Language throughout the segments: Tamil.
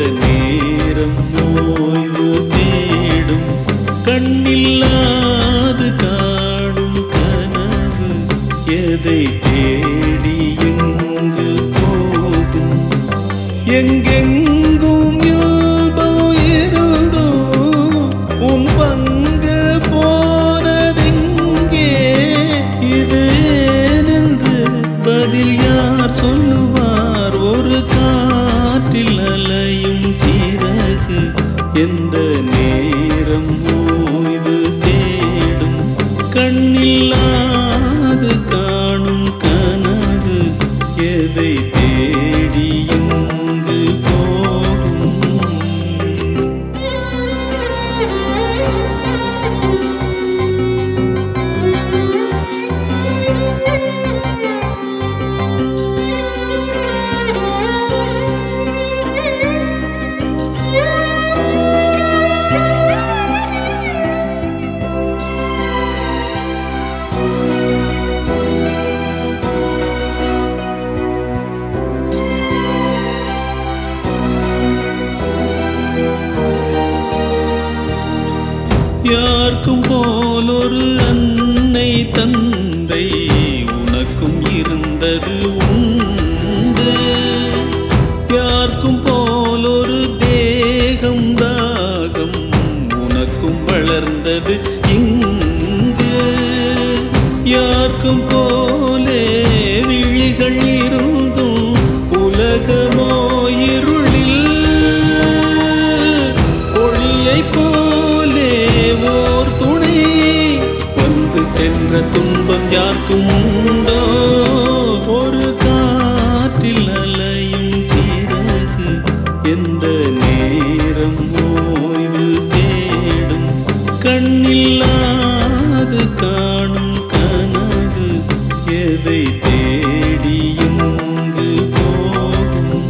நேரம் ஓய்வு தேடும் கண்ணில்லாது காணும் கனவு எதை தேடி எங்கு போகும் எங்கெங்கும் இல்பம் இருந்தோ உன் பங்கு போனதெங்கே இது ஏனென்று பதில் யார் சொல்லுவார் ஒரு காற்றில் அலையும் சீரகு எந்த நேரம் ஓய்வு தேடும் கண்ணில்லாது காணும் கனவு எதை தேடி எங்கு போகும் யாருக்கும் போல் ஒரு அன்னை தந்தை உனக்கும் இருந்தது உண்டு யாருக்கும் போல் ஒரு தேகம் தாகம் உனக்கும் வளர்ந்தது இங்கு யாருக்கும் போலே விழிகள் இருந்தும் உலகமோ இருளில் ஒளியைப் போலே ஓர் துணை வந்து சென்ற துன்பம் யாருக்கும் உண்டோ ஒரு காற்றில் அலையும் சீரகு எந்த நேரம் ஓய்வு தேடும் கண்ணில்லாது காணும் கனவு எதை தேடி எங்கு போகும்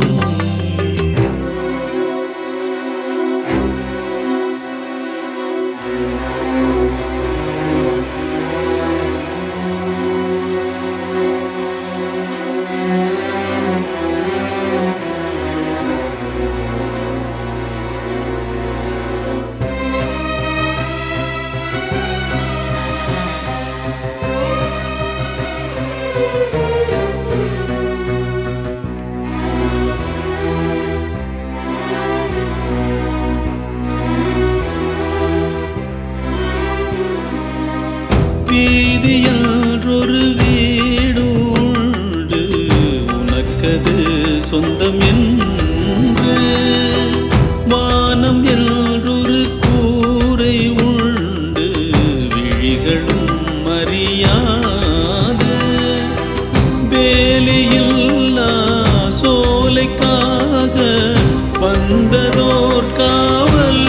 வீதியொரு வீடு உண்டு உனக்கது சொந்தம் என்று வானம் என்றொரு கூரை உண்டு விழிகளும் அறியாது வேலியில்லா சோலைக்காக வந்ததோர் காவல்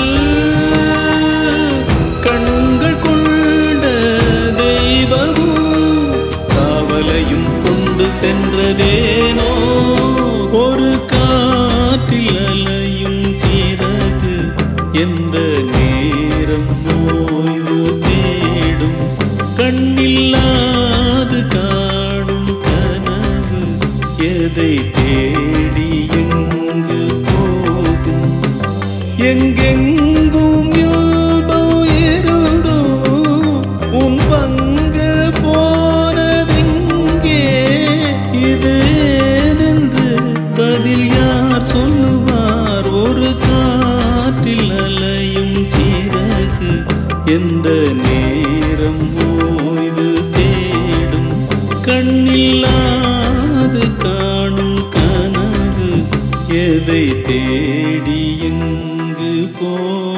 கண்கள் கொண்ட தெய்வமும் காவலையும் கொண்டு சென்றதேனோ ஒரு காற்றில் அலையும் சீரகு எந்த நேரம் ஓய்வு தேடும் கண்ணில்லாது காடும் கனவு எதை தேடி எங்கு போகும் எங்கெங்கும் இல்பம் இருந்தோ உன் பங்கு போனதெங்கே இது ஏனென்று பதில் யார் சொல்லுவார் ஒரு காற்றில் அலையும் சீரகு எந்த நேரம் ஓய்வு தேடும் கண்ணில்லாது காணும் கனவு எதை தேடி எங்கு போ